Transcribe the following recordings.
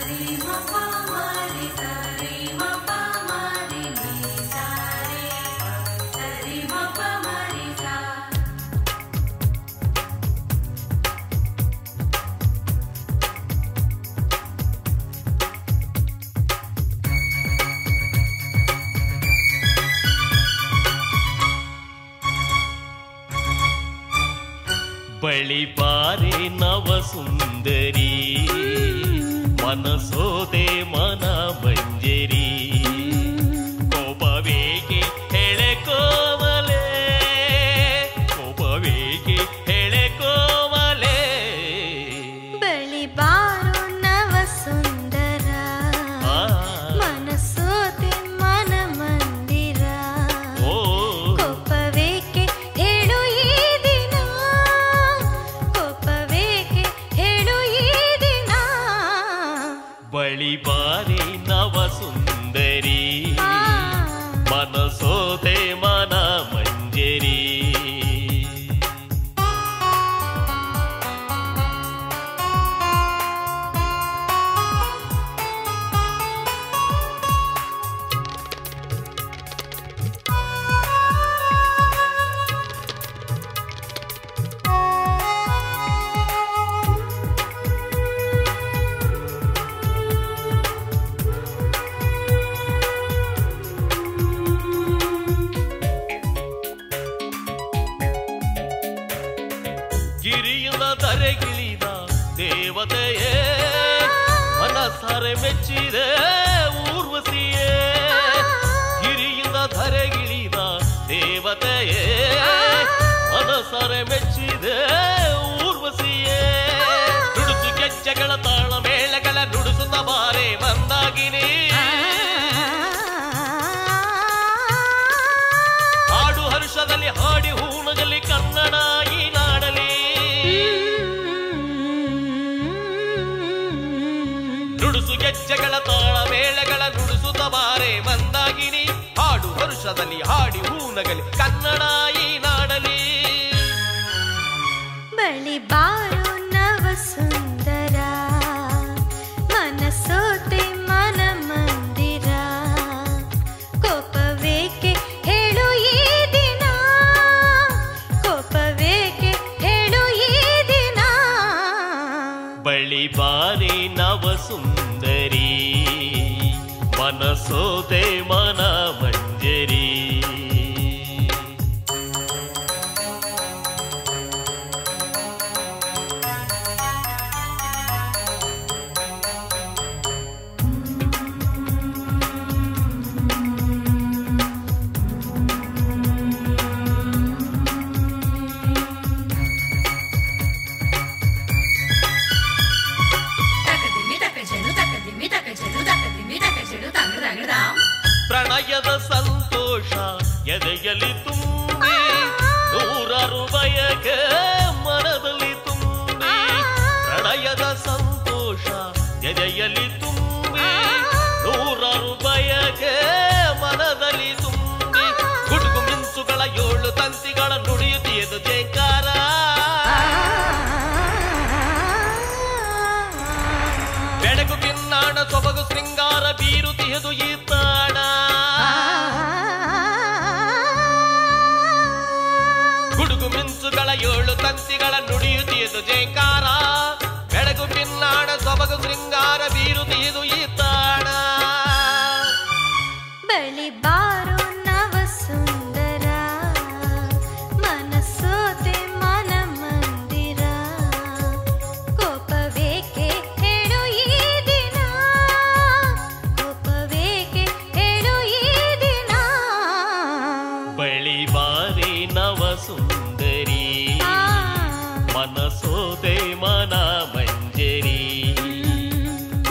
ಬಳಿ ಬಾರೆ ನವ ಸುಂದರಿ ಮನಸೋದೆ ಮನ ಮಂಜರಿ ಕೋಪವೇಗೆ ಹೆಳೆ ಕೋಮಲೆ ಕೋಪವೇಗೆ ಹೆಳೆ ಕೋಮಲೆ ಬಳಿ ಬಾರೋ ನವ ಸುಂದರ ಆ, ಮನಸೋತೆ ಮನ ಮಂದಿರ ಓ ಕೋಪವೇಕೆ ಹೇಳು ಈ ದಿನ ಕೋಪವೇಕೆ ಹೇಳು ಈ ದಿನ ಬಳಿ ಬಾರೆ ನವ ಸುಂದರಿ ಆ, ಮನಸೋದೆ ಮನ ಮಂಜರಿ ಗಿರಿಯಿಂದ ಧರೆಗಿಳಿದ ದೇವತೆಯೇ ಮನಸಾರೆ ಮೆಚ್ಚಿದೆ ಊರ್ವಶಿಯೇ ಗಿರಿಯಿಂದ ಧರೆಗಿಳಿದ ದೇವತೆಯೇ ಮನಸಾರೆ ಮೆಚ್ಚಿದೆ ಊರ್ವಶಿಯೇ ನುಡುಸು ಗೆಜ್ಜೆಗಳ ತಾಳ ಮೇಳಗಳ ನುಡುಸುತ್ತ ಬಾರೆ ಮಂದಾಗಿನಿ ಹಾಡು ಹರ್ಷದಲ್ಲಿ ಹಾಡಿ ಹೂನಗಲಿ ಕನ್ನಡ ಈ ನಾಡಲಿ ನುಡುಸು ಗೆಜ್ಜೆಗಳ ತಾಳ ಮೇಳಗಳ ನುಡುಸುತ್ತ ಬಾರೆ ಮಂದಾಗಿನಿ ಹಾಡು ಹರುಷದಲ್ಲಿ ಹಾಡಿ ಹೂನಗಲಿ ಕನ್ನಡ ಈ ನಾಡಲಿ ಬಳಿ ಬಾರೋ ನವ ಸುಂದರ ಮನಸೋತೆ ಮನ ಮಂದಿರ ಕೋಪವೇಕೆ ಹೇಳು ಈ ದಿನ ಕೋಪವೇಕೆ ಹೇಳು ಈ ದಿನ ಬಳಿ ಬಾರಿ ನವ ಸುಂದರಿ ಮನಸೋದೆ ಮನ ಮಂಜರಿ ಪ್ರಣಯದ ಸಂತೋಷ ಎದೆಯಲ್ಲಿ ತುಂಬಿ ನೂರಾರು ಬಯಕೆ ಮನದಲ್ಲಿ ತುಂಬಿ ಪ್ರಣಯದ ಸಂತೋಷ ಎದೆಯಲ್ಲಿ ತುಂಬಿ ನೂರಾರು ಬಯಕೆ ಮನದಲ್ಲಿ ತುಂಬಿ ಗುಡುಗು ಮಿಂಚುಗಳ ಏಳು ತಂತಿಗಳ ನುಡಿಯುತ್ತಿಯದು ಜೇಕಾರ ಬೆಳಗು ಕಿನ್ನಾಣ ಸೊಬಗು ಶೃಂಗಾರ ಬೀರುತ್ತಿಯದು ಈ ತಾಣ ಗುಡುಗು ಮಿಂಚುಗಳ ಏಳು ತಂತಿಗಳ ನುಡಿಯುತ್ತಿಯದು ಜೇಕಾರ ಬೆಳಗು ಪಿನ್ನಾಣ ಸೊಬಗು ಶೃಂಗಾರ ಬೀರುತ್ತಿಯದು ಈ ತಾಣ ಬಳಿ ಬಾರೋ ನವ ಸುಂದರ ಮನಸೋತೆ ಮನ ಮಂದಿರ ಕೋಪವೇಕೆ ಹೇಳು ಈ ದಿನ ಕೋಪವೇಕೆ ಹೇಳು ಈ ದಿನ ಬಳಿ ಬಾರಿ ನವ ಸುಂದರಿ ಮನಸೋದೆ ಮನ ಮಂಜರಿ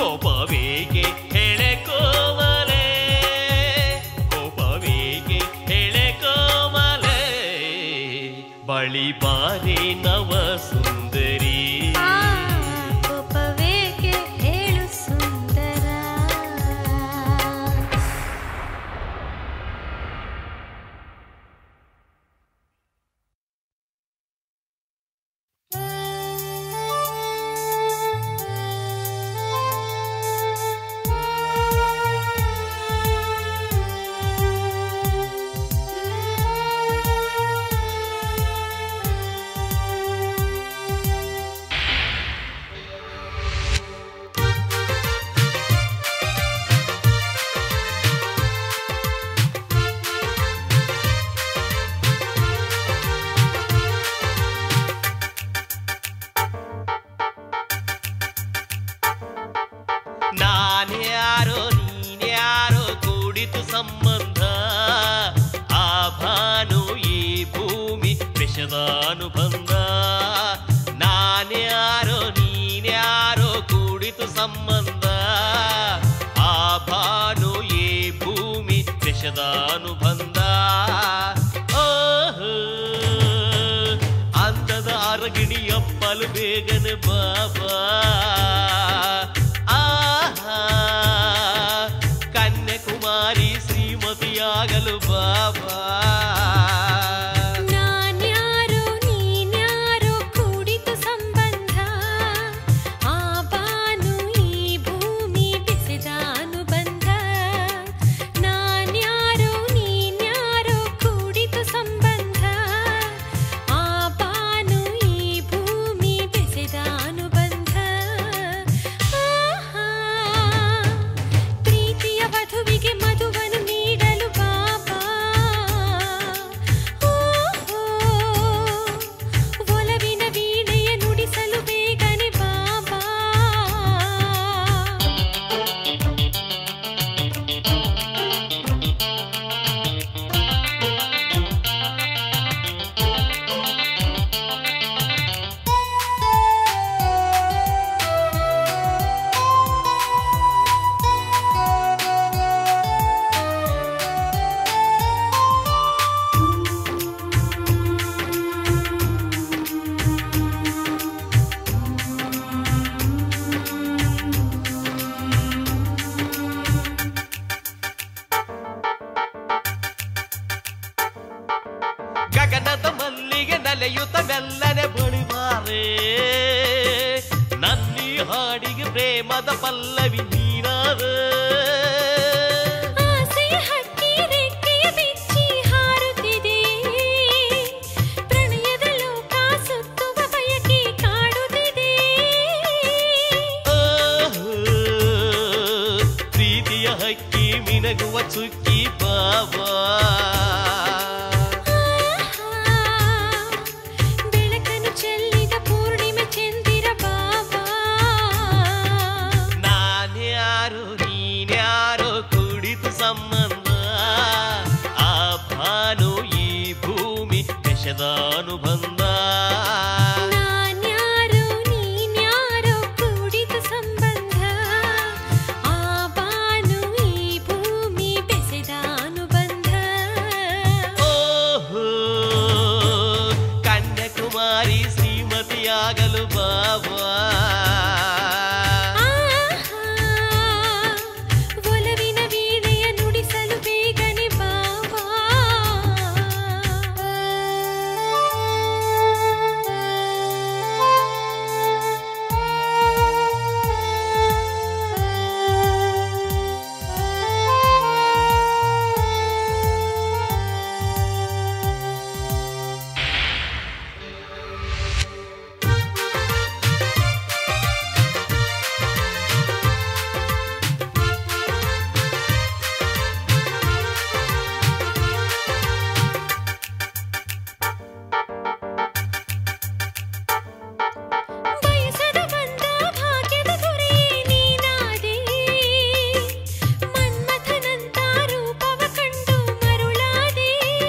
ಕೂಡಿತು ಸಂಬಂಧ ಆ ಭಾನು ಈ ಭೂಮಿ ವಿಷದ ಅನುಬಂಧ ನಾನ್ಯಾರೋ ನೀನ್ಯಾರೋ ಕೂಡಿತು ಸಂಬಂಧ ಆ ಭಾನು ಈ ಭೂಮಿ ವಿಷದ ಅನುಬಂಧ ಓಹೋ ಅಂದದ ಅರಗಿಣಿ ಅಪ್ಪಲು ಬೇಗನೆ ಬಾಬಾ ಆಹಾ ಕನ್ಯಾಕುಮಾರಿ ಶ್ರೀಮತಿಯಾಗಲು ಬಾಬಾ ನಾನ್ಯಾರೋ ನೀನ್ಯಾರೋ ಕೂಡಿತು ಸಂಬಂಧ ಆ ಬಾನು ಈ ಭೂಮಿ ಬೆಸೆದ ಅನುಬಂಧ ನಾನ್ಯಾರೋ ನೀನ್ಯಾರೋ ಕೂಡಿತು ಸಂಬಂಧ ಆ ಬಾನು ಈ ಭೂಮಿ ಬೆಸೆದ ಅನುಬಂಧ ಆಹಾ ಪ್ರೀತಿಯ ವಧುವಿಗೆ ಮಧುವನ್ನು ನೀಡಲು ಬಾಬಾ ಓಹೋ ಒಲವಿನ ವೀಣೆಯ ನುಡಿಸಲು ಬೇಗನೆ ಬಾಬಾ ಗಗನದ ಮಲ್ಲಿಗೆ ನಲೆಯುತ್ತ ಮೆಲ್ಲನೆ ಬಳಿವಾರೆ ನನ್ನಿ ಹಾಡಿಗೆ ಪ್ರೇಮದ ಪಲ್ಲವಿ ನೀನಾರೆ ಆಸೆಯ ಹಕ್ಕಿ ರೆಕ್ಕೆಯ ಬಿಚ್ಚಿ ಹಾರುತ್ತಿದೆ ಪ್ರಣಯದ ಲೋಕ ಸುತ್ತುವ ಬಯಕೆ ಕಾಡುತ್ತಿದೆ ಓಹೋ, ಪ್ರೀತಿಯ ಹಕ್ಕಿ ಮಿನಗುವ ಚುಕ್ಕಿ ಬಾಬಾ ಆಹಾ, ಬೆಳಕನ್ನು ಚೆಲ್ಲಿದ ಪೂರ್ಣಿಮೆ ಚಂದಿರ ಬಾಬಾ ನಾನ್ಯಾರು ನೀನ್ಯಾರೋ ಕುಡಿತು ಸಂಬಂಧ ಆ ಭಾನು ಈ ಭೂಮಿ ದೇಶದ ಅನುಬಂಧ ನಾನ್ಯಾರೋ ನೀನ್ಯಾರೋ ಕೂಡಿತು ಸಂಬಂಧ ಆ ಬಾನು ಈ ಭೂಮಿ ಬೆಸೆದ ಅನುಬಂಧ ಓಹೋ ಕನ್ಯಾಕುಮಾರಿ ಶ್ರೀಮತಿಯಾಗಲು ಬಾಬಾ ಆಹಾ, ಒಲವಿನ ವೀಣೆಯ ನುಡಿಸಲು ಬೇಗನೆ ಬಾಬಾ ಬಯಸದ ಬಂದ ಭಾಗ್ಯದ ದೊರೆಯೇ ನೀನಾದೆ ಮನ್ಮಥನಂತ ರೂಪವ ಕಂಡು ಮರುಳಾದೆ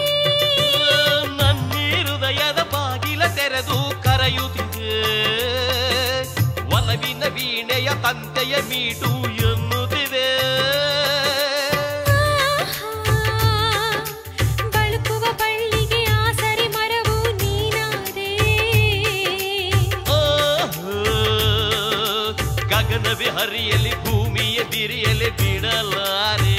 ನನ್ನಿ ಹೃದಯದ ಬಾಗಿಲ ತೆರೆದು ಕರೆಯುತ್ತಿದೆ ಒಲವಿನ ವೀಣೆಯ ತಂದೆಯ ಮೀಟು ಎನ್ನುತ್ತಿದೆ ಆಹಾ, ಬಳುಕುವ ಬಳ್ಳಿಗೆ ಆಸರೆ ಮರವು ನೀನಾದೆ ಓಹೋ, ಗಗನವೇ ಹರಿಯಲಿ ಭೂಮಿಯ ಬಿರಿಯಲಿ ಬಿಡಲಾರೆ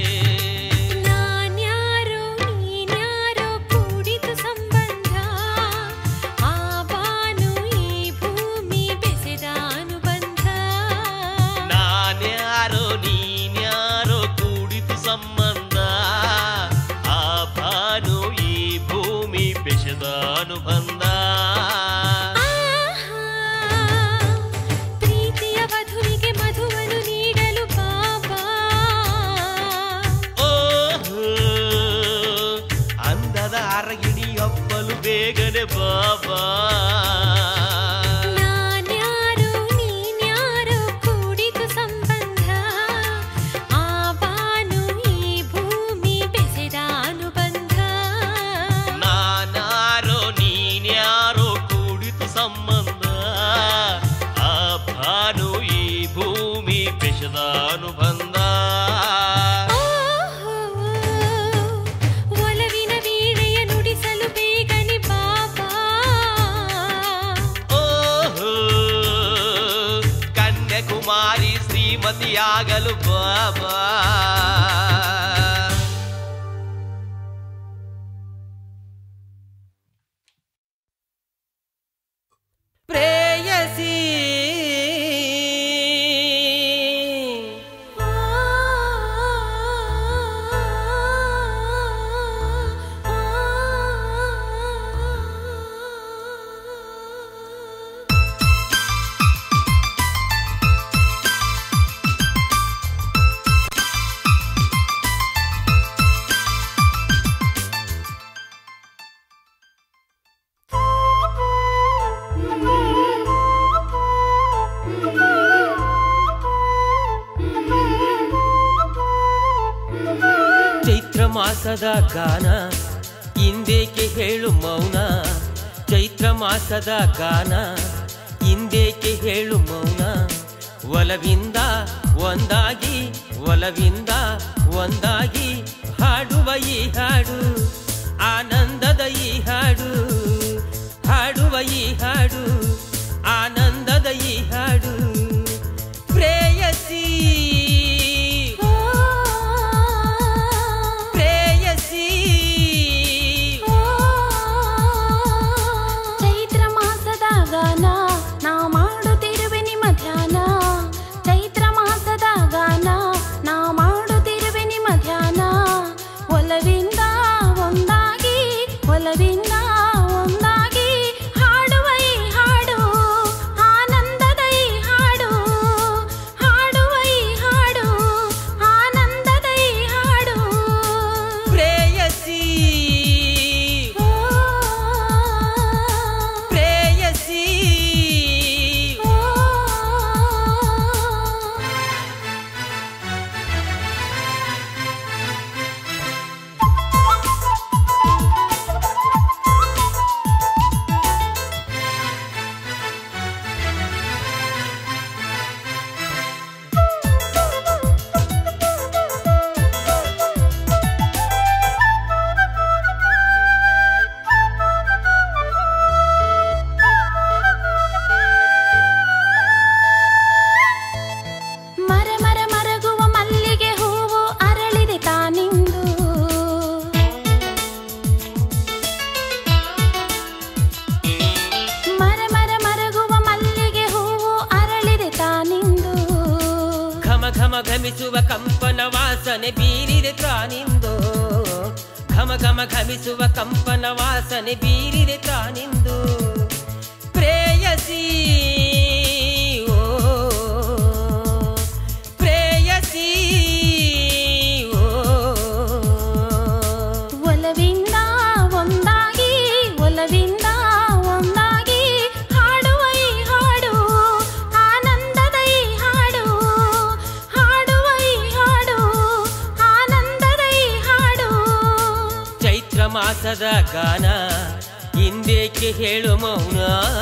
ನಾನ್ಯಾರೋ ನೀನ್ಯಾರೋ ಕೂಡಿತು ಸಂಬಂಧ ಆ ಬಾನು ಈ ಭೂಮಿ ಬೆಸೆದ ಅನುಬಂಧ ನಾನ್ಯಾರೋ ನೀನ್ಯಾರೋ ಕೂಡಿತು ಸಂಬಂಧ ಆ ಭಾನು ಈ ಭೂಮಿ ಬೆಸದ ಅನುಬಂಧ ಆಹಾ, ಪ್ರೀತಿಯ ವಧುವಿಗೆ ಮಧುವನ್ನು ನೀಡಲು ಬಾಬಾ ಓಹೋ ಅಂದದ ಅರಗಿಣಿ ಅಪ್ಪಲು ಬೇಗನೆ ಬಾಬಾ ನಾನ್ಯಾರೋ ನೀನ್ಯಾರೋ ಕೂಡಿತು ಸಂಬಂಧ ಆ ಬಾನು ಈ ಭೂ ವಿಷದ ಅನುಬಂಧ ಆಹೋ, ಒಲವಿನ ವೀಣೆಯ ನುಡಿಸಲು ಬೇಗನೆ ಬಾಬಾ ಓಹೋ ಕನ್ಯಾಕುಮಾರಿ ಶ್ರೀಮತಿಯಾಗಲು ಬಾಬಾ ಪ್ರೇಯಸಿ ಚೈತ್ರ ಮಾಸದ ಗಾನ ಇಂದೇಕೆ ಹೇಳು ಮೌನ ಚೈತ್ರ ಮಾಸದ ಗಾನ ಇಂದೇಕೆ ಹೇಳು ಮೌನ ಒಲವಿಂದ ಒಂದಾಗಿ ಒಲವಿಂದ ಒಂದಾಗಿ ಹಾಡುವ ಈ ಹಾಡು ಆನಂದದ ಈ ಹಾಡು ಹಾಡುವ ಈ ಹಾಡು ಆನಂದದ ಈ ಹಾಡು ಪ್ರೇಯಸಿ ಪ್ರೇಯಸಿ ಚೈತ್ರ ಮಾಸದ ಗಾನ ನಾ ಮಾಡುತ್ತಿರುವೆ ನಿಮ್ಮ ಧ್ಯಾನ ಚೈತ್ರ ಮಾಸದ ಗಾನ ನಾ ಮಾಡುತ್ತಿರುವೆ ನಿಮ್ಮ ಧ್ಯಾನ ಒಲವಿಂದ ಒಂದಾಗಿ ಒಲವಿಂದ ಒಂದಾಗಿ ಹಾಡುವ ಈ ಹಾಡು ಆನಂದದ ಈ ಹಾಡು ಹಾಡುವ ಈ ಹಾಡು ಆನಂದದ ಈ ಹಾಡು ಪ್ರೇಯಸಿ ಪ್ರೇಯಸಿ ಮರ ಮರ ಮರಗುವ ಮಲ್ಲಿಗೆ ಹೂವು ಅರಳಿದೆ ತಾನಿಂದು ಮರ ಮರ ಮರಗುವ ಮಲ್ಲಿಗೆ ಹೂವು ಅರಳಿದೆ ತಾನಿಂದು ಘಮ ಘಮ ಘಮಿಸುವ ಕಂಪನ ವಾಸನೆ ಬೀರಿದೆ ತಾನಿಂದು ಘಮ ಘಮ ಘಮಿಸುವ ಕಂಪನ ವಾಸನೆ ಬೀರಿದೆ ತಾನಿಂದು ಪ್ರೇಯಸಿ ಓ ಪ್ರೇಯಸಿ ಓ ಒಲವಿಂದ ಒಂದಾಗಿ ಒಲವಿಂದ ಒಂದಾಗಿ ಹಾಡುವ ಈ ಹಾಡು ಆನಂದದ ಈ ಹಾಡು ಹಾಡುವ ಈ ಹಾಡು ಆನಂದದ ಈ ಹಾಡು ಚೈತ್ರ ಮಾಸದ ಗಾನ ಇಂದೇಕೆ ಹೇಳು ಮೌನ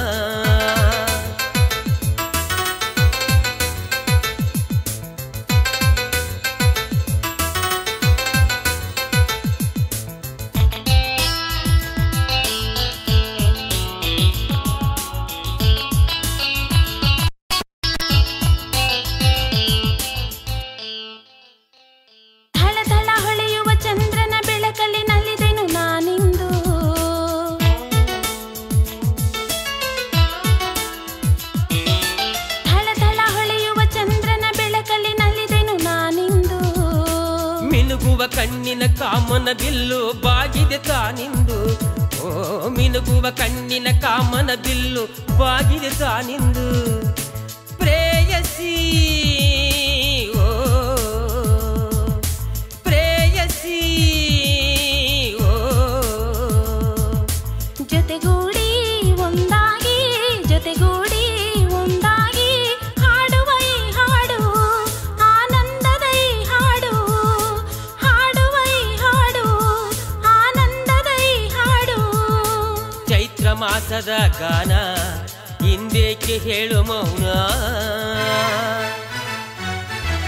ಥಳ ಥಳ ಹೊಳೆಯುವ ಚಂದ್ರನ ಬೆಳಕಲ್ಲಿ ನಲಿದೆನು ನಾನಿಂದು ಥಳ ಥಳ ಹೊಳೆಯುವ ಚಂದ್ರನ ಬೆಳಕಲ್ಲಿ ನಲಿದೆನು ನಾನಿಂದು ಮಿನುಗುವ ಕಣ್ಣಿನ ಕಾಮನ ಬಿಲ್ಲು ಬಾಗಿದೆ ತಾನಿಂದು ಓ ಮಿನುಗುವ ಕಣ್ಣಿನ ಕಾಮನ ಬಿಲ್ಲು ಬಾಗಿದೆ ತಾನಿಂದು ಪ್ರೇಯಸಿ ಓ ಪ್ರೇಯಸಿ ಓ ಜೊತೆಗೂಡಿ ಒಂದಾಗಿ ಜೊತೆಗೂಡಿ ಒಂದಾಗಿ ಹಾಡುವ ಈ ಹಾಡು ಆನಂದದ ಈ ಹಾಡು ಹಾಡುವ ಈ ಹಾಡು ಆನಂದದ ಈ ಹಾಡು ಚೈತ್ರ ಮಾಸದ ಗಾನ ಇಂದೇಕೆ ಹೇಳು ಮೌನ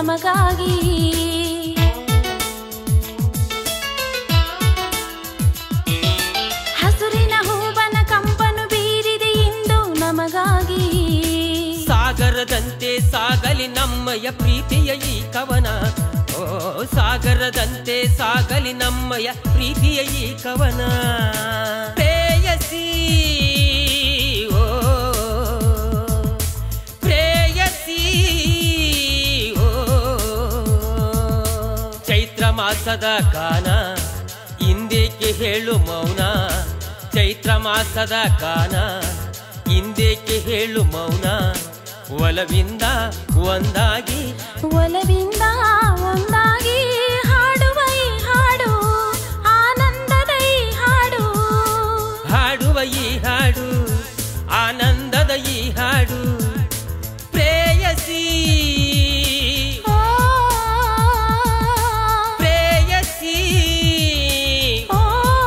ನಮಗಾಗಿ ಹಸುರಿನ ಹೂವನ ಕಂಪನು ಬೀರಿದೆ ಇಂದು ನಮಗಾಗಿ ಸಾಗರದಂತೆ ಸಾಗಲಿ ನಮ್ಮಯ ಪ್ರೀತಿಯ ಈ ಕವನ ಓ ಸಾಗರದಂತೆ ಸಾಗಲಿ ನಮ್ಮಯ ಪ್ರೀತಿಯ ಈ ಕವನ ಪ್ರೇಯಸಿ ಓ ಪ್ರೇಯಸಿ ಓ ಚೈತ್ರ ಮಾಸದ ಕಾನ ಇಂದೇಕೆ ಹೇಳು ಮೌನ ಚೈತ್ರ ಮಾಸದ ಕಾನ ಇಂದೇಕೆ ಹೇಳು ಮೌನ ಒಲವಿಂದ ಒಂದಾಗಿ ಒಲವಿಂದ ಒಂದಾಗಿ ಹಾಡುವ ಈ ಹಾಡು ಆನಂದದ ಈ ಹಾಡು ಹಾಡುವ ಈ ಹಾಡು ಆನಂದದ ಈ ಹಾಡು ಪ್ರೇಯಸಿ ಓ, ಪ್ರೇಯಸಿ ಓ.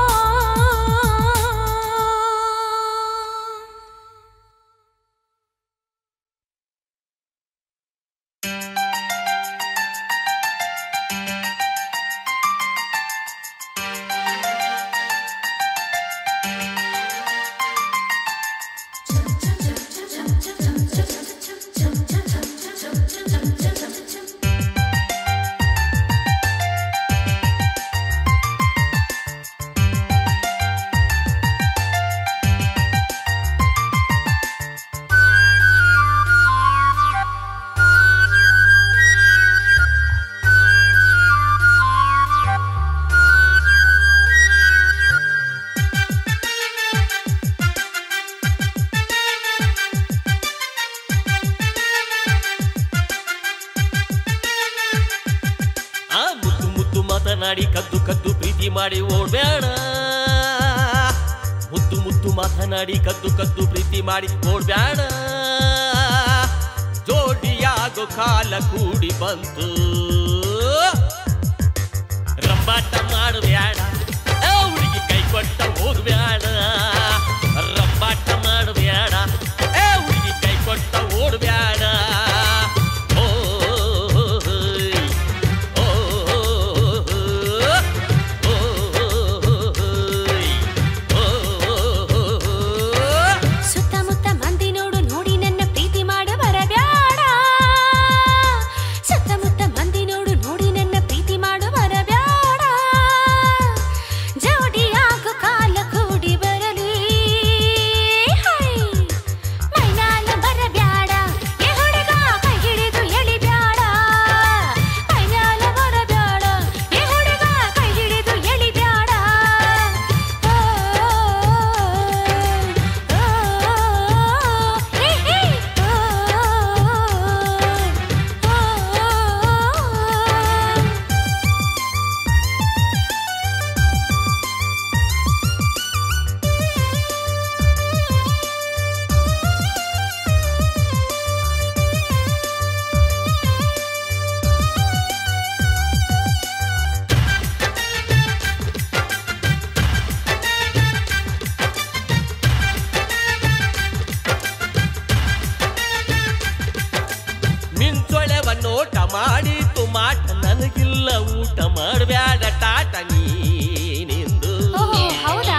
ಆ ಮುದ್ದು ಮುದ್ದು ಮಾತನಾಡಿ ಕದ್ದು ಕದ್ದು ಪ್ರೀತಿ ಮಾಡಿ ಓಡ್ಬೇಡ ಮುದ್ದು ಮುದ್ದು ಮಾತನಾಡಿ ಕದ್ದು ಕದ್ದು ಪ್ರೀತಿ ಮಾಡಿ ಓಡ್ಬೇಡ ಜೋಡಿಯಾಗೋ ಕಾಲ ಕೂಡಿ ಬಂತು ರಂಬಾಟ ಮಾಡಬೇಡ ಹುಡುಗಿ ಕೈ ಕೊಟ್ಟ ಹೋಗ್ಬೇಡ ರಂಬಾಟ ಮಾಡಬೇಡ ಏ ಹುಡುಗಿ ಕೈ ಕೊಟ್ಟ ಓಡ್ಬೇಡ ಓ ಓ ಸುತ್ತಮುತ್ತ ಮಂದಿ ನೋಡು ನೋಡಿ ನನ್ನ ಪ್ರೀತಿ ಮಾಡ ಬರಬ್ಯಾಡ ಸುತ್ತಮುತ್ತ ಮಂದಿ ನೋಡು ನೋಡಿ ನನ್ನ ಪ್ರೀತಿ ಮಾಡು ಬರಬ್ಯಾಡ ಜೋಡಿಯಾಗು ಕಾಲ ಕೂಡಿ ಬರಲಿ ಹೈ. ಮೈನಾಲ ಬರಬ್ಯಾಡ ಏ ಹುಡುಗ ಕೈ ಹಿಡಿದು ಎಳಿಬ್ಯಾಡ ಮೈನಾಲ ಬರಬ್ಯಾಡ ಏ ಹುಡುಗ ಕೈ ಹಿಡಿದು ಎಳಿಬ್ಯಾಡ ಓ, ಓ, ಹೇ, ಹೇ, ಓ, ಓ, ಓ. ಮಿಂಚೊಳೆವನ್ನೋಟ ಮಾಡಿ ತುಮಾಟ ನನಗಿಲ್ಲ ಊಟ ಮಾಡಬ್ಯಾಡ ಟಾಟ ನೀನಿಂದು ಓಹೋ ಹೌದಾ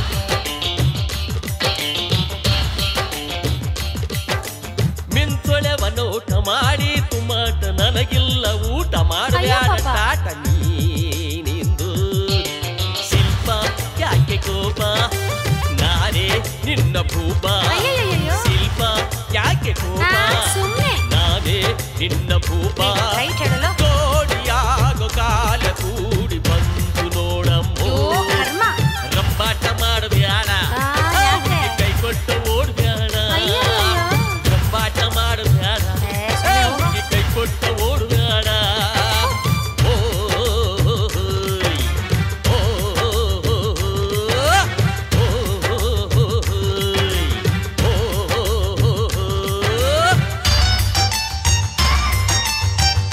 ಮಿಂಚೊಳೆವನ್ನೋಟ ಮಾಡಿ ತುಮಾಟ ನನಗಿಲ್ಲ ಊಟ ಮಾಡಬ್ಯಾಡ ಅಯ್ಯೋ ಪಾಪ. ಟಾಟ ನೀನಿಂದು ಶಿಲ್ಪ ಯಾಕೆ ಕೋಪ ನಾನೇ ನಿನ್ನ ಭೂಪ ಅಯ್ಯಯ್ಯಯ್ಯೋ. ಶಿಲ್ಪ ಯಾಕೆ ಕೋಪ ನಾ ಸುಮ್ನೆ ನಾನೇ ನಿನ್ನ ಭೂಪ ರೈಟ್ ಹೇಳಲು ಜೋಡಿಯಾಗೋ ಕಾಲ ಕೂಡಿ ಬಂತು ನೋಡಮ್ಮೋ ಯೋ ಕರ್ಮ ರಂಬಾಟ ಮಾಡಬ್ಯಾಡ ಆ, ಯಾಕೆ? ಕೈ ಕೊಟ್ಟು ಓಡ್ಬ್ಯಾಡ ಅಯ್ಯಯ್ಯೋ. ರಂಬಾಟ ಮಾಡಬ್ಯಾಡ ಏ, ಸುಮ್ನೆ ಹೋಗು. ಕೈ ಕೊಟ್ಟು ಓಡ್ಬ್ಯಾಡ ಓ ಹೋಯ್. ಓ ಹೋಯ್. ಓ ಹೋಯ್. ಓ ಹೋಯ್.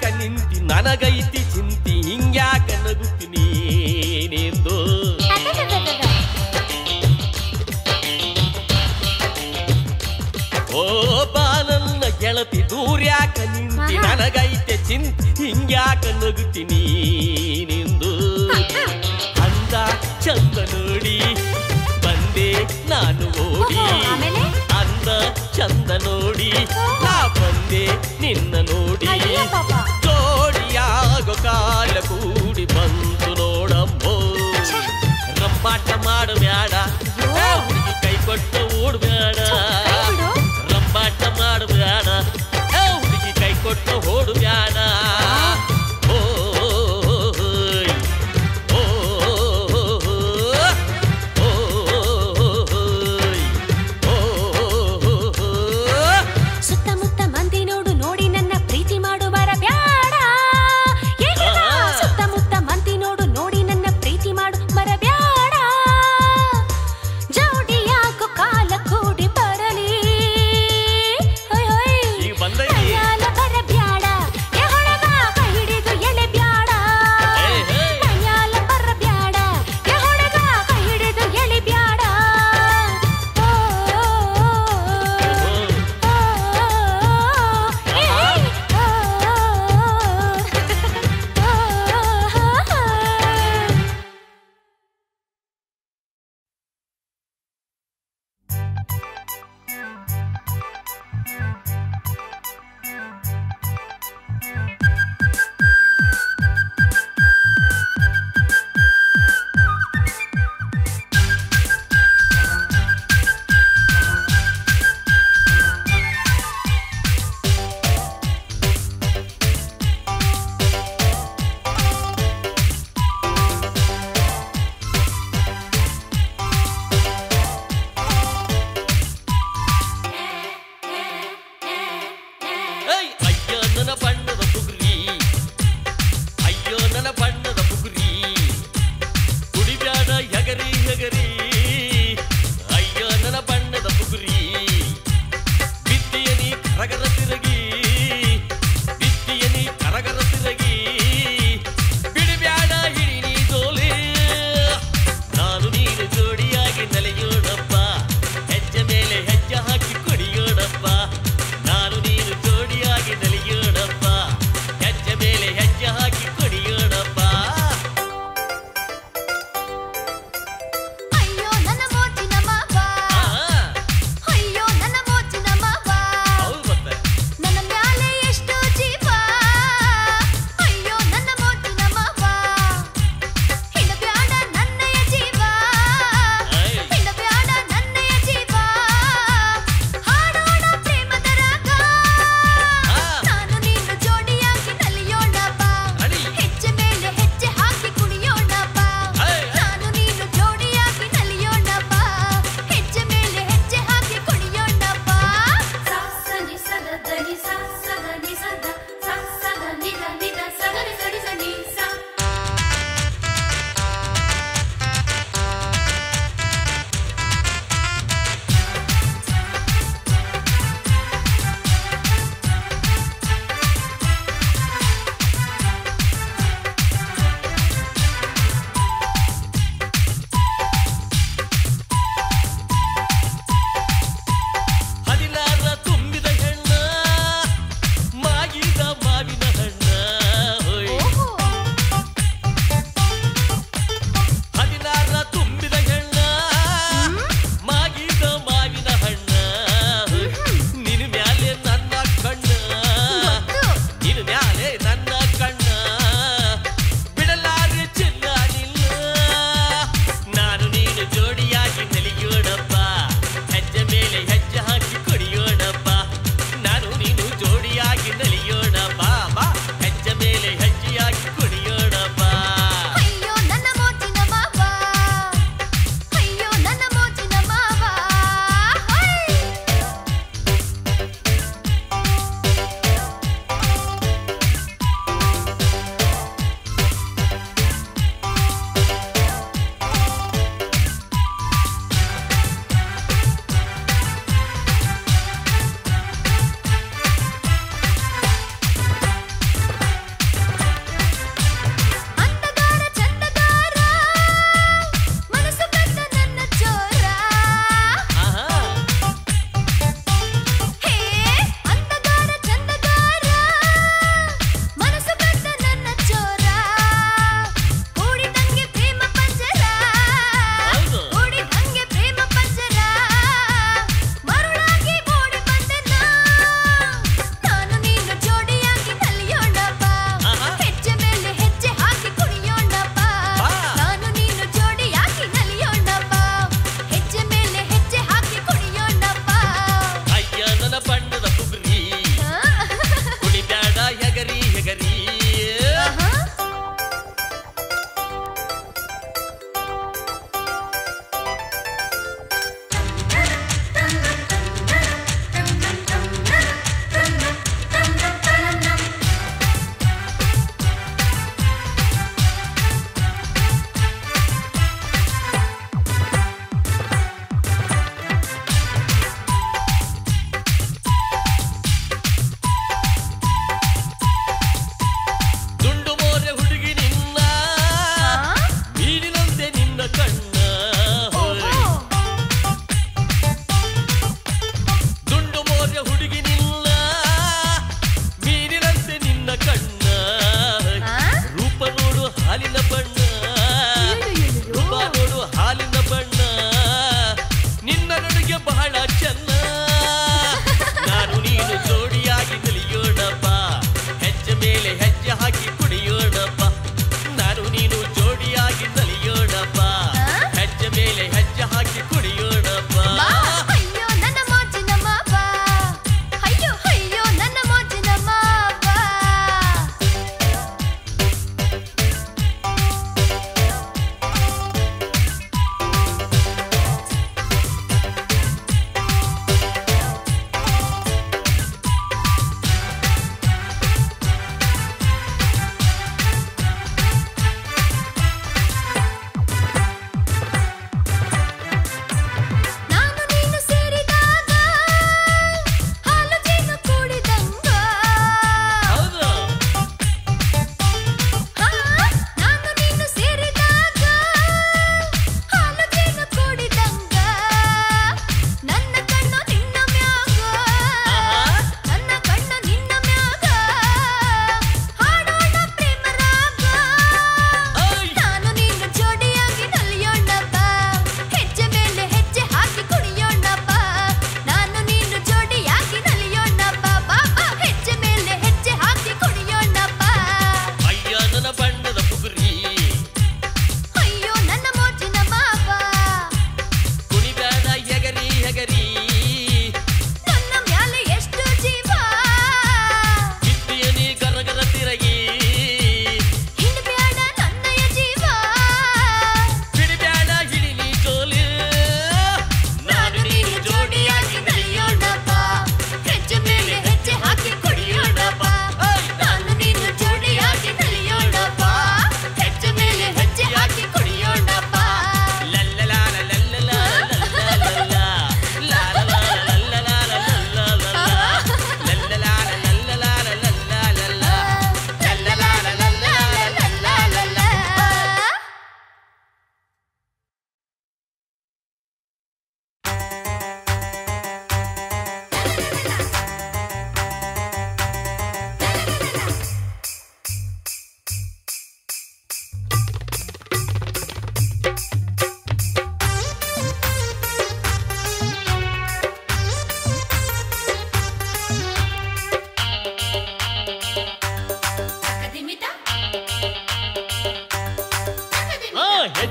ನಿಂತಿ ನನಗೈತಿ ಚಿಂತಿ ಹಿಂಗ್ಯಾಕ ನಗುತ್ತೀನಿ ನೀನೆಂದು ಓ ಬಾನನ್ನ ಗೆಳತಿ ದೂರ್ಯಾಕ ನಿಂತಿ ಆಹಾ. ನನಗೈತೆ ಚಿಂತಿ ಹಿಂಗ್ಯಾಕ ನಗುತ್ತೀನಿ ನಿಂದು ಅಂದ ಚಂದ ನೋಡಿ ಬಂದೆ ನಾನು ಓಡಿ ಓಹೋ, ಆಮೇಲೆ? ಅಂದ ಚಂದ ನೋಡಿ ನಾ ಬಂದೆ ನಿನ್ನ ನೋಡಿ ಅಯ್ಯ ಪಾಪ ಜೋಡಿಯಾಗೋ ಕಾಲ ಕೂಡಿ ಬಂತು ನೋಡಮ್ಮೋ ಛೆ. ರಂಪಾಟ ಮಾಡಬ್ಯಾಡ ಅಯ್ಯೋ. ಹುಡುಗಿ ಕೈ ಕೊಟ್ಟು ಓಡ್ಬ್ಯಾಡ ಕೈ ಬಿಡು. ರಂಪಾಟ ಮಾಡಬ್ಯಾಡ ಹುಡುಗಿ ಕೈ ಕೊಟ್ಟು ಓಡ್ಬ್ಯಾಡ ಓ ಹೋಯ್. ಓ ಹೋಯ್. ಓ ಹೋಯ್. ಓ ಹೋಯ್. ಸುತ್ತಮುತ್ತ ಮಂದಿ ನೋಡು ನೋಡಿ ನನ್ನ ಪ್ರೀತಿ ಮಾಡು ಬರ ಬ್ಯಾಡ ಏನಿಲ್ಲ? ಆ. ಸುತ್ತಮುತ್ತ ಮಂದಿ ನೋಡು ನೋಡಿ ನನ್ನ ಪ್ರೀತಿ ಮಾಡು ಬರ ಬ್ಯಾಡ ಜೋಡಿಯಾಗೋ ಕಾಲ ಕೂಡಿ ಬರಲಿ ಹೊಯ್ ಹೊಯ್. ಈಗ ಬಂದೈತಿ. ಕೈಯಾಲ ಬರ ಬ್ಯಾಡ ಏ ಹೊಳಗ ಕೈ ಹಿಡಿದು ಎಳೆ ಬ್ಯಾಡ ಏ, ಹೇ. ಕೈಯಾಲ ಬರ ಬ್ಯಾಡ ಏ ಹೊಳಗ ಕೈ ಹಿಡಿದು ಎಳೆ ಬ್ಯಾಡ ಓ, ಓ, ಓ, ಓ. ಏಯ್! ಓ, ಓ, ಓ. ಏಯ್ ಅಯ್ಯೋ ನನ್ನ ಬಣ್ಣದ ಬುಗುರಿ ಅಯ್ಯೋ ನನ್ನ ಬಣ್ಣದ ಬುಗುರಿ ಕುಡಿಬ್ಯಾಡ ಹೆಗರಿ ಹೆಗರಿ ಅಯ್ಯೋ ನನ್ನ ಬಣ್ಣದ ಬುಗುರಿ ಬಿತ್ತಿಯ ನೀ ಕರಗರ ತಿರುಗಿ ಬಿತ್ತಿಯ ನೀ ಕರಗರ ತಿರುಗಿ ಬಿಡಿಬ್ಯಾಡ ಹಿಡಿ ನೀ ಜೋಲಿ ನಾನು ನೀನು ಜೋಡಿಯಾಗಿ ನಲಿಯೋಣಪ್ಪ ಹೆಜ್ಜೆ ಮೇಲೆ ಹೆಜ್ಜೆ ಹಾಕಿ ಕುಡಿಯೋಣಪ್ಪ ನಾನು ನೀನು ಜೋಡಿಯಾಗಿ ನಲಿಯೋಣಪ್ಪ ಹೆಜ್ಜೆ ಮೇಲೆ ಹೆಜ್ಜೆ ಹಾಕಿ ಕುಡಿಯೋಣಪ್ಪ ಅಯ್ಯೋ ನನ್ನ ಮೋಚಿನ ಮಾವ ಆ, ಅಯ್ಯೋ ನನ್ನ ಮೋಚಿನ ಮಾವ ಹೌದು ಮತ್ತೆ ನನ್ನ ಮ್ಯಾಲೆ ಎಷ್ಟು ಜೀವ ಅಯ್ಯೋ ನನ್ನ ಮೋಚಿನ ಮಾವ ಹಿಡಬ್ಯಾಡ ನನ್ನಯ ಜೀವ ಐ. ಹಿಡಬ್ಯಾಡ ನನ್ನಯ ಜೀವ ಹಾಡೋಣ ಪ್ರೇಮದ ರಾಗ ಆ. ನಾನು ನೀನು ಜೋಡಿಯಾಗಿ ನಲಿಯೋಣ ಬಾ ಅಡಿ. ಹೆಜ್ಜೆ ಮೇಲೆ ಹೆಜ್ಜೆ ಹಾಕಿ ಕುಣಿಯೋಣ ಬಾ ಐ. ನಾನು ನೀನು ಜೋಡಿಯಾಗಿ ನಲಿಯೋಣ ಬಾ ಹೆಜ್ಜೆ ಮೇಲೆ ಹೆಜ್ಜೆ ಹಾಕಿ ಕುಣಿಯೋಣ ಬಾ ಸ ಸ ನಿ ಸ ದ ದ ನಿ ಸ ಸ ದ ನಿ ಸ ದ ಸ ಸ ದ ನಿ ದ ನಿ ದ ಸ ದ ನಿ ಸ ನಿ ಸ ನಿ ಸ ಹದಿನಾರ ತುಂಬಿದ ಹೆಣ್ಣ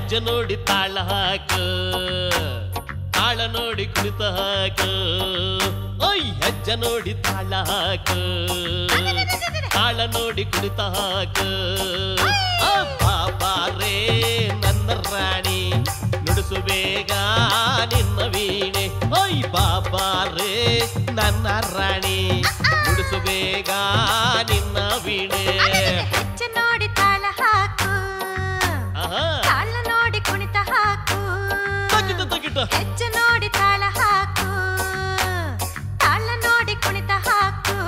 ಹೆಜ್ಜೆ ನೋಡಿ ತಾಳ ಹಾಕು ತಾಳ ನೋಡಿ ಕುಳಿತ ಹಾಕು ಓಯ್ ಹೆಜ್ಜೆ ನೋಡಿ ತಾಳ ಹಾಕು ತಾಳ ನೋಡಿ ಕುಳಿತ ಹಾಕು ಆ ಬಾಬಾರೇ ನನ್ನ ರಾಣಿ ನುಡಿಸು ಬೇಗ ನಿನ್ನ ವೀಣೆ ಓಯ್ ಬಾಬಾರೇ ನನ್ನ ರಾಣಿ ನುಡಿಸು ಬೇಗ ನಿನ್ನ ವೀಣೆ ಹೆಜ್ಜೆ ನೋಡಿ ತಾಳ ಹಾಕು ಆಹಾ ತಾಳ ನೋಡಿ ಕುಣಿತ ಹಾಕು ತಗಿಟ ತಗಿಟ ಹೆಜ್ಜೆ ನೋಡಿ ತಾಳ ಹಾಕು ತಾಳ ನೋಡಿ ಕುಣಿತ ಹಾಕು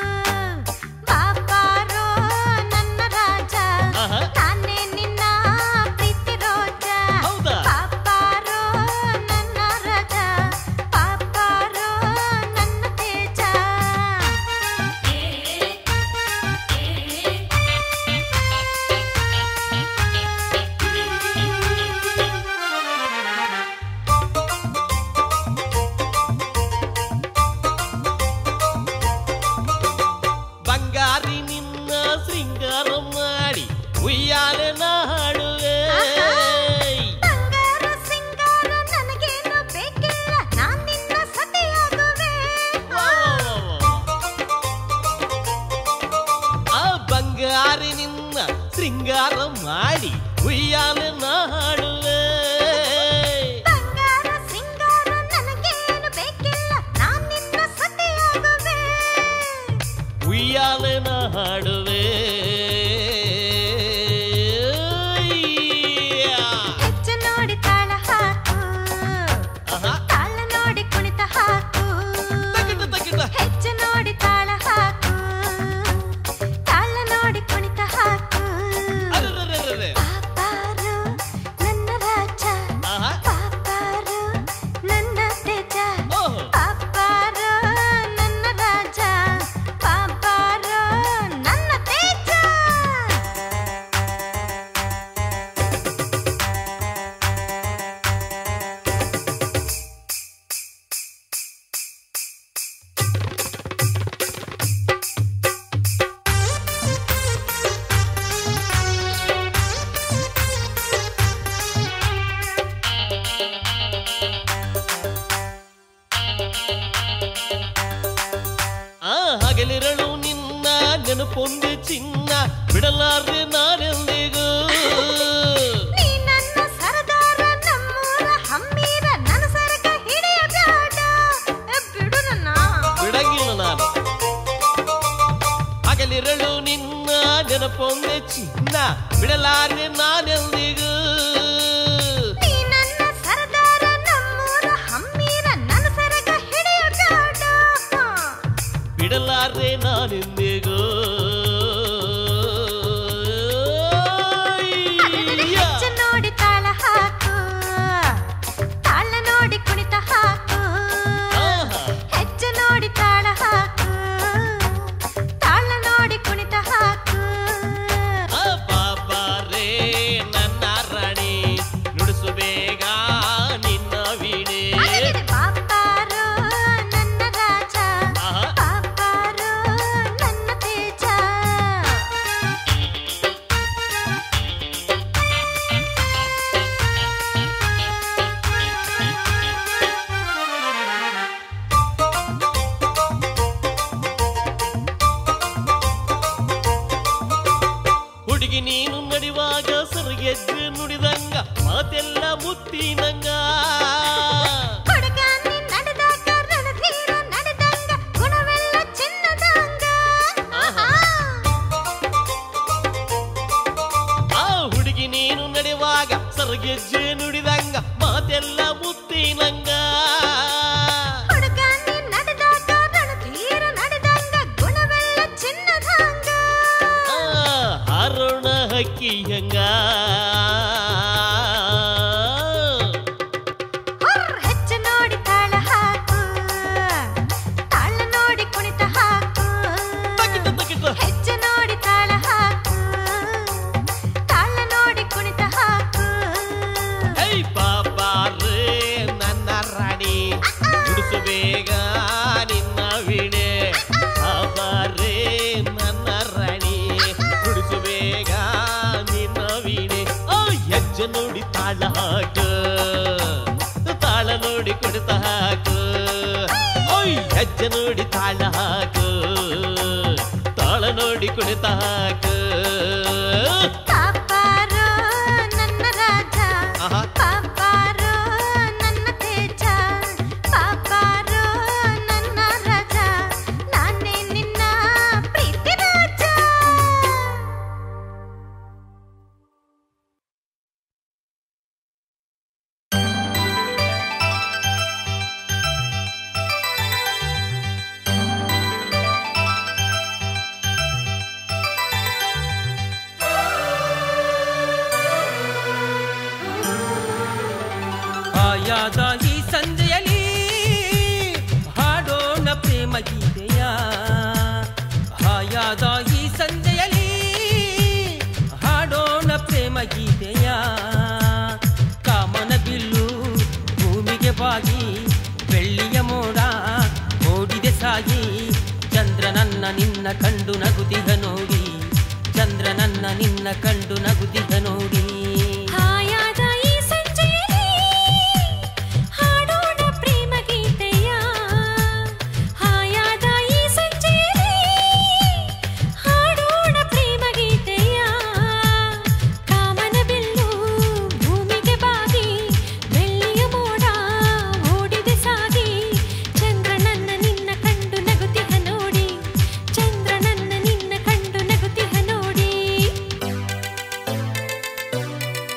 ಬಾಬಾರೋ ನನ್ನ ರಾಜ ಆಹಾ. ನಾನೇ ನಿನ್ನ ಪ್ರೀತಿ ರೋಜ ಹೌದಾ? ಬಾಬಾರೋ ನನ್ನ ರಾಜ ಬಾಬಾರೋ ನನ್ನ ತೇಜ ಬಂಗಾರಿ ನಿನ್ನ ಶೃಂಗಾರ ಮಾಡಿ ಉಯ್ಯಾಲೆ ನಾಡುವೆ ಬಂಗಾರ ಸಿಂಗಾರ ನನಗೇನು ಬೇಕಿಲ್ಲ ನಾನ್ ನಿನ್ನ ಸತಿಯಾಗುವೆ ಆ ಬಂಗಾರಿ ನಿನ್ನ ಶೃಂಗಾರ ಮಾಡಿ ಉಯ್ಯಾಲೆ ನಾಡುವೆ ಬಂಗಾರ ಸಿಂಗಾರ ನನಗೇನು ಬೇಕಿಲ್ಲ ನಾನ್ ನಿನ್ನ ಸತಿಯಾಗುವೆ ಉಯ್ಯಾಲೆ ನಾಡುವೆ ಹೆಜ್ಜೆ ನೋಡಿ ತಾಳ ಹಾಕು ಆಹಾ, ತಾಳ ನೋಡಿ ಕುಣಿತ ಹಾಕು ತಗಿಟ ತಗಿಟ ಹೆಜ್ಜೆ ನೋಡಿ ತಾಳ ಹಾಕು ತಾಳ ನೋಡಿ ಕುಣಿತ ಹಾಕು ಅರೆರೆರೆರೆ. ಪಾಪಾರು ನನ್ನ ರಾಜ ಆಹಾ, ಪಾಪಾರು ನನ್ನ ತೇಜ ಓಹೋ. ಪಾಪಾರು ನನ್ನ ರಾಜ ಪಾಪಾರು ನನ್ನ ತೇಜ ಆ ಹಗಲಿರಳು ನಿನ್ನ ನೆನಪೊಂದು ಚಿನ್ನ ಬಿಡಲಾರೆ ನಾನೆಂದಿಗೂ ನೀ ನನ್ನ ಸರದಾರ ನಮ್ಮೂರ ಹಮ್ಮೀರ ನನ್ನ ಸರಕ ಹಿಡಿಯಬೇಡ ಏ, ಬಿಡು ನನ್ನ ಬಿಡಂಗಿಲ್ಲ ನಾನು ಹಗಲಿರಳು ನಿನ್ನ ನೆನಪೊಂದೆ ಚಿನ್ನ ಬಿಡಲಾರೆ ನಾನೆಂದಿಗೂ ನೀ ನನ್ನ ಸರದಾರ ನಮ್ಮೂರ ಹಮ್ಮೀರ ನನ್ನ ಸರಕ ಹಿಡಿಯಬೇಡ ಬಿಡಲಾರೆ ನಾನೆಂದಿಗೂ ಹೆಜ್ಜೆ ನೋಡಿ ತಾಳ ಹಾಕು ತಾಳ ನೋಡಿ ಕುಣಿತ ಹಾಕು ಆಹಾ. ಹೆಜ್ಜೆ ನೋಡಿ ತಾಳ ಹಾಕು ತಾಳ ನೋಡಿ ಕುಣಿತ ಹಾಕು ಆ ಬಾಬಾರೇ ನನ್ನ ರಾಣಿ ನುಡಿಸು ಬೇಗ ನಿನ್ನ ವೀಣೆ ಅರೆರೆ ಬಾಪಾರೋ ನನ್ನ ರಾಜ ಆಹಾ. ಬಾಪಾರೋ ನನ್ನ ತೇಜ ಹುಡುಗಿ ನೀನು ನಡೆಯುವಾಗ ಸರಿಗೆದ್ದು ನುಡಿದಂಗ ಮಾತೆಲ್ಲ ಮುತ್ತಿನಂಗ ಹುಡುಗ ನೀ ನಡೆದಾಗ ರಣಧೀರ ನಡೆದಂಗ ಗುಣವೆಲ್ಲ ಚಿನ್ನದಂಗ ಆಹಾ. ಆ ಹುಡುಗಿ ನೀನು ನಡೆಯುವಾಗ ಸರಿಗೆಜ್ಜೆ ನುಡಿದಂಗ ಮಾತೆಲ್ಲ ಮುತ್ತಿನಂಗ ಹುಡುಗ ನೀ ನಡೆದಾಗ ರಣಧೀರ ನಡೆದಂಗ ಗುಣವೆಲ್ಲ ಚಿನ್ನದಂಗ ಆ, ಹಾರೋಣ ಹಕ್ಕಿಯಂಗ ಹೊರ್ ಹೆಜ್ಜೆ ನೋಡಿ ತಾಳ ಹಾಕು ತಾಳ ನೋಡಿ ಕುಣಿತ ಹಾಕು ತಗಿಟ ತಗಿಟ ಹೆಜ್ಜೆ ನೋಡಿ ತಾಳ ಹಾಕು ತಾಳ ನೋಡಿ ಕುಣಿತ ಹಾಕು ಹೇ ಬಾಬಾರೇ ನನ್ನ ರಾಣಿ ನುಡಿಸು ಬೇಗ ನಿನ್ನ ವೀಣೆ ಬಾಬಾರೇ ನನ್ನ ರಾಣಿ ನುಡಿಸು ಬೇಗ ನಿನ್ನ ವೀಣೆ ಹೆಜ್ಜೆ ನೋಡಿ ತಾಳ ಹಾಕು ತಾಳ ನೋಡಿ ಕುಣಿತ ಹಾಕು ಪಾಪಾರೋ ನನ್ನ ರಾಜ ಆಹಾ. ಪಾಪಾರೋ ನನ್ನ ತೇಜ ಪಾಪಾರೋ ನನ್ನ ರಾಜ ನಾನೇ ನಿನ್ನ ಪ್ರೀತಿ ರಾಜ ಆಯಾದ ಈ ಸಂಜೆಯಲ್ಲಿ ಹಾಡೋಣ ಪ್ರೇಮ ಗೀತೆಯ ಹಾಯಾದ ಈ ಸಂಜೆಯಲ್ಲಿ ಹಾಡೋಣ ಪ್ರೇಮ ಗೀತೆಯ ಕಾಮನ ಬಿಲ್ಲು ಭೂಮಿಗೆ ಬಾಗಿ ಬೆಳ್ಳಿಯ ಮೋಡ ಓಡಿದೆ ಸಾಗಿ ಚಂದ್ರನನ್ನ ನಿನ್ನ ಕಂಡು ನಗುತಿಹ ನೋಡಿ ಚಂದ್ರನನ್ನ ನಿನ್ನ ಕಂಡು ನಗುತಿಹ ನೋಡಿ ಹಾಯಾದ ಈ ಸಂಜೆಯಲ್ಲಿ ಹಾಡೋಣ ಪ್ರೇಮ ಗೀತೆಯ ಹಾಯಾದ ಈ ಸಂಜೆಯಲ್ಲಿ ಹಾಡೋಣ ಪ್ರೇಮ ಗೀತೆಯ ಕಾಮನ ಬಿಲ್ಲು ಭೂಮಿಗೆ ಬಾಗಿ ಬೆಳ್ಳಿಯ ಮೋಡ ಓಡಿದೆ ಸಾಗಿ ಚಂದ್ರನನ್ನ ನಿನ್ನ ಕಂಡು ನಗುತಿಹ ನೋಡಿ ಚಂದ್ರನನ್ನ ನಿನ್ನ ಕಂಡು ನಗುತಿಹ ನೋಡಿ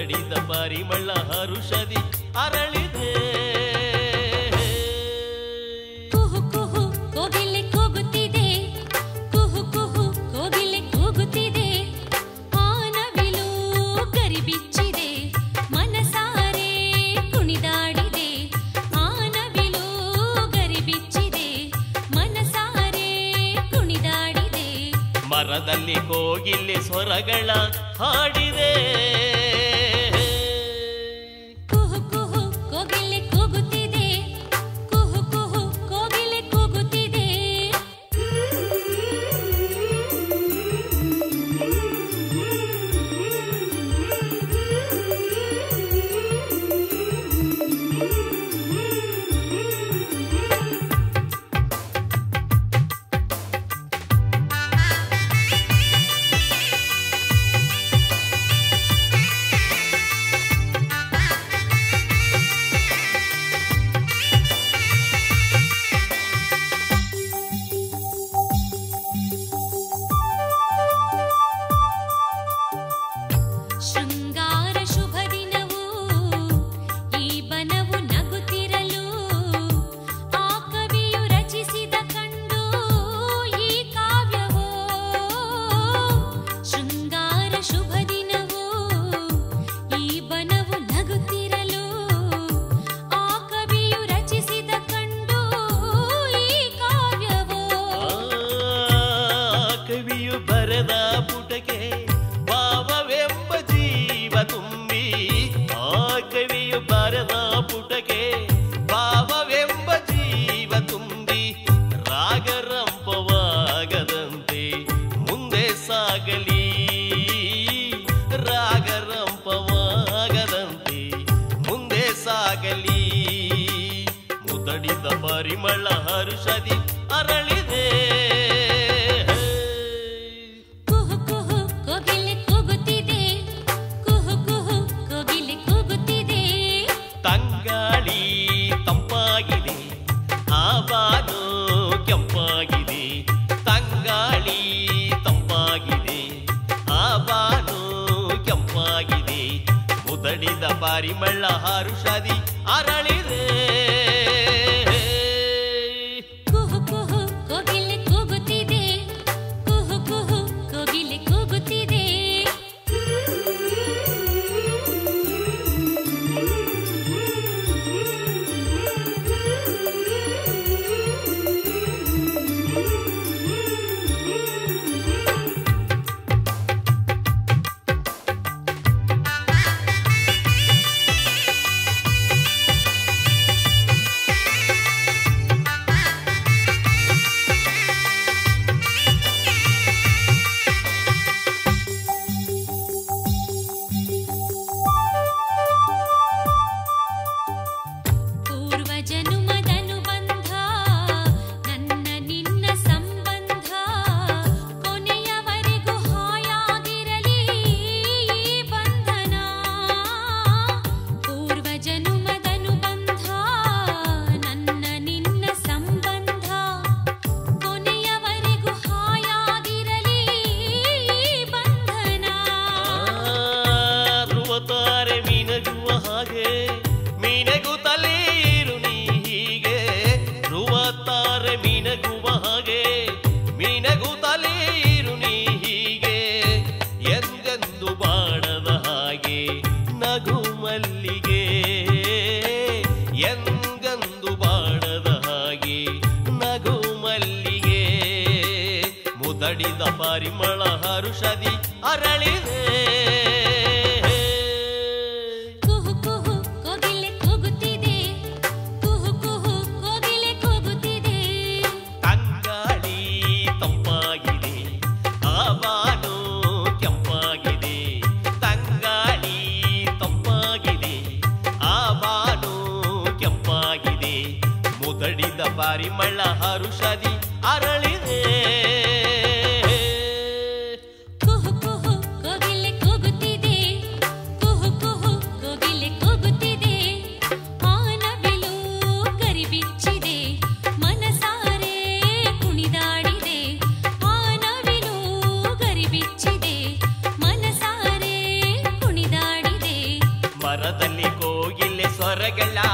ಮುದಡಿದ ಪರಿಮಳ ಹರುಷದಿ ಅರಳಿದೆ ಕುಹು ಕುಹು ಕೋಗಿಲೆ ಕೂಗುತ್ತಿದೆ ಕುಹು ಕುಹು ಕೋಗಿಲೆ ಕೂಗುತ್ತಿದೆ ಆನವಿಲು ಗರಿಬಿಚ್ಚಿದೆ ಮನಸಾರೆ ಕುಣಿದಾಡಿದೆ ಆನವಿಲು ಗರಿಬಿಚ್ಚಿದೆ ಮನಸಾರೆ ಕುಣಿದಾಡಿದೆ ಮರದಲ್ಲಿ ಕೋಗಿಲೆ ಸ್ವರಗಳ ಹಾಡಿದೆ ಕುಹು ಕುಹು ಕೋಗಿಲೆ ಕೂಗುತ್ತಿದೆ ಕುಹು ಕುಹು ಕೋಗಿಲೆ ಕೂಗುತ್ತಿದೆ ಶೃಂಗಾರ ಶುಭ ದಿನವು ಈ ಬನವು ನಗುತ್ತಿರಲು ಆ ಕವಿಯು ರಚಿಸಿದ ಕಂಡು ಈ ಕಾವ್ಯವೋ ಶೃಂಗಾರ ಶುಭ ದಿನವು ಈ ಬನವು ನಗುತ್ತಿರಲು ಆ ಕವಿಯು ರಚಿಸಿದ ಕಂಡು ಈ ಕಾವ್ಯವೋ ಆ ಕವಿಯು ಬರೆದ ಪುಟಕ್ಕೆ ಭಾವವೆಂಬ ಜೀವ ತುಂಬಿ ಆ ಕವಿಯು ಬರೆದ ಪುಟಕ್ಕೆ ಭಾವವೆಂಬ ಜೀವ ತುಂಬಿ ರಾಗರಂಪವಾಗದಂತೆ ಮುಂದೆ ಸಾಗಲಿ ರಾಗರಂಪವಾಗದಂತೆ ಮುಂದೆ ಸಾಗಲಿ ಮುದಡಿದ ಪರಿಮಳ ಹರುಷದಿ ಅರಳಿದೆ ಕುಹು ಕುಹು ಕೋಗಿಲೆ ಕೂಗುತ್ತಿದೆ ಕುಹು ಕುಹು ಕೋಗಿಲೆ ಕೂಗುತ್ತಿದೆ ತಂಗಾಳಿ ತಂಪಾಗಿದೆ ಆ ಬಾನು ಕೆಂಪಾಗಿದೆ ತಂಗಾಳಿ ತಂಪಾಗಿದೆ ಆ ಬಾನು ಕೆಂಪಾಗಿದೆ ಮುದಡಿದ ಪರಿಮಳ ಹರುಷದಿ ಅರಳಿದೆ ಕುಹು ಕುಹು ಕೋಗಿಲೆ ಕೂಗುತ್ತಿದೆ ಕುಹು ಕುಹು ಕೋಗಿಲೆ ಕೂಗುತ್ತಿದೆ ಪೂರ್ವ ಜನುಮದನು ಬಂಧ ನನ್ನ ನಿನ್ನ ಸಂಬಂಧ ಕೊನೆಯವರೆಗೂ ಹಾಯಾಗಿರಲಿ ಈ ಬಂಧನ ಪೂರ್ವ ಜನುಮದನು ಬಂಧ ನನ್ನ ನಿನ್ನ ಸಂಬಂಧ ಕೊನೆಯವರೆಗೂ ಹಾಯಾಗಿರಲಿ ಈ ಬಂಧನ ಧ್ರುವತಾರೆ ಮೀನಗುವ ಹಾಗೆ ಮೀನಗುತ್ತಲೇ ಇರು ನೀ ಹೀಗೆ ಧ್ರುವತಾರೆ ಮೀನಗುವ ಹಾಗೆ ಮೀನಗುತ್ತಲೇ ಇರು ನೀ ಹೀಗೆ ಎಂದೆಂದು ಬಾಡದ ಹಾಗೆ ನಗು ಮಲ್ಲಿಗೆ ಎಂದೆಂದು ಬಾಡದ ಹಾಗೆ ನಗು ಮಲ್ಲಿಗೆ ಮುದಡಿದ ಪರಿಮಳ ಹರುಷದಿ ಅರಳಿದೆ ಕುಹು ಕುಹು ಕೋಗಿಲೆ ಕೂಗುತ್ತಿದೆ ಕುಹು ಕುಹು ಕೋಗಿಲೆ ಕೂಗುತ್ತಿದೆ ತಂಗಾಳಿ ತಂಪಾಗಿದೆ ಆ ಬಾನು ಕೆಂಪಾಗಿದೆ ತಂಗಾಳಿ ತಂಪಾಗಿದೆ ಆ ಬಾನು ಕೆಂಪಾಗಿದೆ ಮುದಡಿದ ಪರಿಮಳ ಹರುಷದಿ ಅರಳಿದೆ ಕುಹು ಕುಹು ಕೋಗಿಲೆ ಕೂಗುತ್ತಿದೆ ಕುಹು ಕುಹು ಕೋಗಿಲೆ ಕೂಗುತ್ತಿದೆ ಆನವಿಲು ಗರಿಬಿಚ್ಚಿದೆ ಮನಸಾರೆ ಕುಣಿದಾಡಿದೆ ಆನವಿಲು ಗರಿಬಿಚ್ಚಿದೆ ಮನಸಾರೆ ಕುಣಿದಾಡಿದೆ ದೊರೆಗಳ